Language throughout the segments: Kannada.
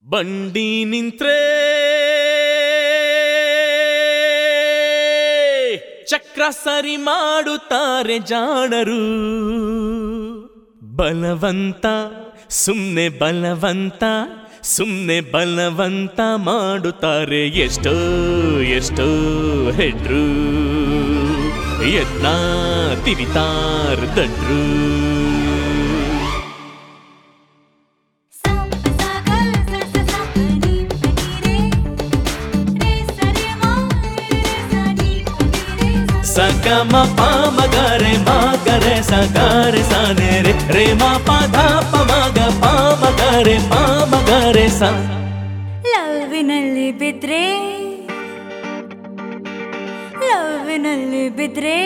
ಬಂಡಿ ನಿಂತ್ರೆ ಚಕ್ರ ಸರಿ ಮಾಡುತ್ತಾರೆ ಜಾಣರು ಬಲವಂತ ಸುಮ್ನೆ ಬಲವಂತ ಸುಮ್ನೆ ಬಲವಂತ ಮಾಡುತ್ತಾರೆ ಎಷ್ಟೋ ಎಷ್ಟೋ ಹೆಡ್ರು ಎದ್ನ ತಿವಿತಾರ್ ದಡ್ರು ಸಗಮ ಪಾಮಗರೆ ಮಾಗರೆ ಸಗಾರೆ ಸಾನೆ ರೇ ರೇ ಮಾ ಪದ ಪಮಗ ಪಾಮಗರೆ ಪಾಮಗರೆ ಸ ಲವ್ವಿನಲ್ಲಿ ಬಿದ್ರೆ ಲವ್ವಿನಲ್ಲಿ ಬಿದ್ರೆ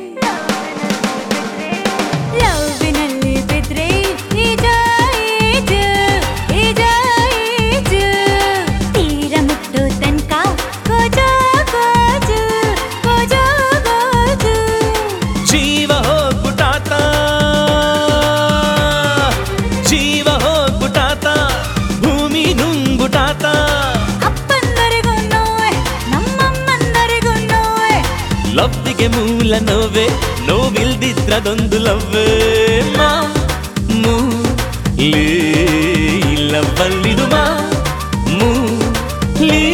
ಲವ್ವಿನಲ್ಲಿ ಬಿದ್ರೆ ಈಜ ಈಜು ಈಜ ಈಜು ತೀರ ಮುಟ್ಟು ತನಕ ಗೋಜು ಗೋಜು ಗೋಜು ಗೋಜು ಜೀವ ಹೋಗ್ಬಿಟಾತ ಜೀವ ಹೋಗ್ಬಿಟಾತ ಭೂಮಿ ನುಂಗ್ಬಿಟಾತ ಅಪ್ಪಂದರಿಗೂ ನೋವೆ ನಮ್ಮಮ್ಮಂದರಿಗೂ ನೋವೆ ಲವ್ವಿಗೆ ಮೂಲ ನೋವೆ ನೋವಿಲ್ದಿದ್ರದೊಂದು ಲವ್ವೇ ಮಾ ಮೂ ಲೀ ಲವ್ವಲ್ಲಿದು ಮಾ ಮೂ ಲೀ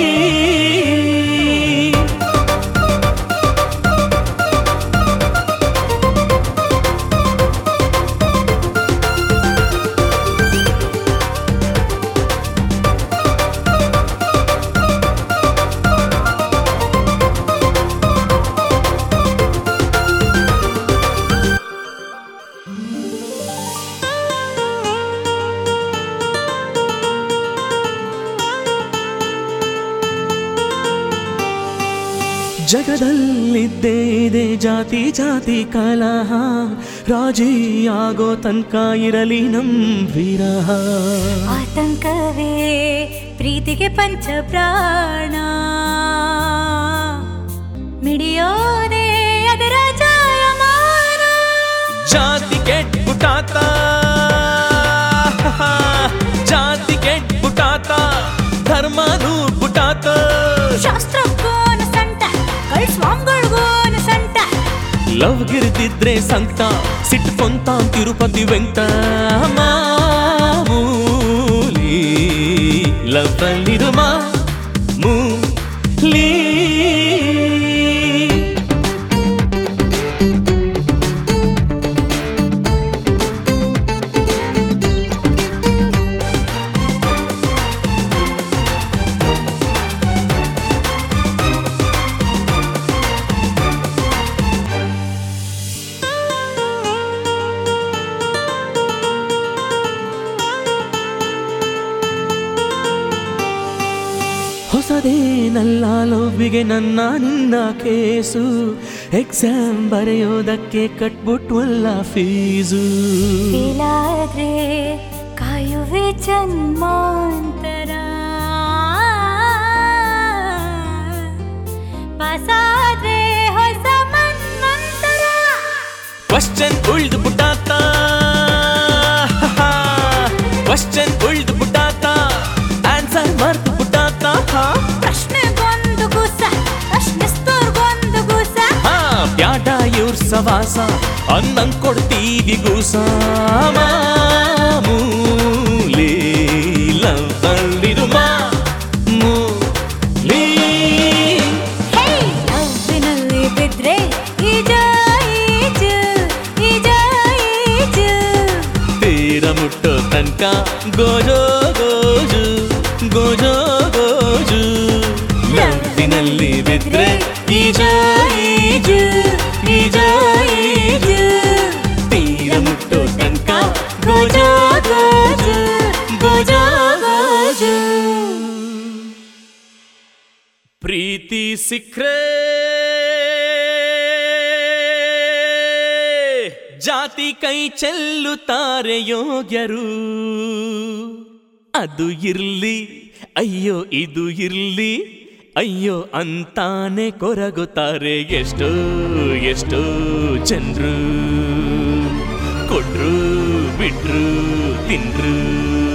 ಜಗದಲ್ಲಿದ್ದೇ ಇದೆ ಜಾತಿ ಜಾತಿ ಕಲಹ ರಾಜಿ ಆಗೋ ತನಕ ಇರಲಿ ನಮ್ ವಿರಹ ಆತಂಕವೇ ಪ್ರೀತಿಗೆ ಪಂಚ ಪ್ರಾಣ ಮಿಡಿಯೋದೆ ಅದರ ಜಾಯಮಾನ ಜಾತಿ ಕೆಟ್ಬಿಟಾತ ಜಾತಿ ಕೆಟ್ಬಿಟಾತ ಧರ್ಮನೂ ಬಿಟಾತ ಶಾಸ್ತ್ರಕ್ಕೋನ ಸಂಟ ಕಳ್ ಸ್ವಾಮಿಗಳ್ಗೋನ ಸಂಟ ಲವ್ ಗಿರ್ದಿದ್ರೆ ಸಂತ ಸಿಟ್ಕೊಂತ ತಿರುಪತಿ ವೆಂಕಟ ಮಾಮೂಲಿ ಲವ್ ಅಲ್ಲಿದು ಮಾ ಮೂಲಿ ಹೊಸದೇನಲ್ಲ ಲವ್ವಿಗೆ ನನ್ನ ನಿನ್ನ ಕೇಸು ಎಕ್ಸಾಮ್ ಬರೆಯೋದಕ್ಕೆ ಕಟ್ಬಿಟ್ವಲ್ಲ ಫೀಸು ಇಲ್ಲಾದ್ರೆ ಕಾಯುವೆ ಜನ್ಮಾಂತರ ಪಾಸಾದ್ರೆ ಹೊಸ ಮನ್ವಂತರ ಕ್ವಶನ್ ಉಳ್ದು ಬಿಟ್ಟಾತ ಕ್ವಶನ್ ಉಳ್ದು ಬಿಟ್ಟಾತ ಆನ್ಸರ್ ಮರ್ತು ಬಿಟ್ಟಾತ ಪ್ರಶ್ನೆಗೊಂದು ಗುಸ ಪ್ರಶ್ನಿಸ್ತೋರ್ಗೊಂದು ಗುಸ ಹಾ ಬ್ಯಾಡ ಇವ್ರ ಸವಾಸ ಅನ್ನಂಗ್ ಕೊಡ್ತೀವಿ ಗೂಸ ಮಾಮೂಲಿ ಲವ್ ಅಲ್ಲಿದು ಮಾಮೂಲಿ ಹೇ ಲವ್ವಿನಲ್ಲಿ ಬಿದ್ರೆ ಈಜ ಈಜು ಈಜ ಈಜು ತೀರ ಮುಟ್ಟೋ ತನಕ ಗೋಜೋ ಗೋಜು ಗೋಜೋ ಗೋಜು ಲವ್ವಿನಲ್ಲಿ ಬಿದ್ರೆ ಈಜ ಈಜು ಈಜ ಈಜು ತೀರ ಮುಟ್ಟೋ ತನಕ ಗೋಜೋ ಗೋಜು ಗೋಜೋ ಗೋಜು ಪ್ರೀತಿ ಸಿಕ್ರೆ ಜಾತಿ ಕೈ ಚೆಲ್ಲುತ್ತಾರೆ ಯೋಗ್ಯರು ಅದು ಇರ್ಲಿ ಅಯ್ಯೋ ಇದು ಇರ್ಲಿ ಅಯ್ಯೋ ಅಂತಾನೆ ಕೊರಗುತ್ತಾರೆ ಎಷ್ಟೋ ಎಷ್ಟೋ ಜನರು ಕೊಟ್ರು ಬಿಟ್ರು ತಿನ್ರು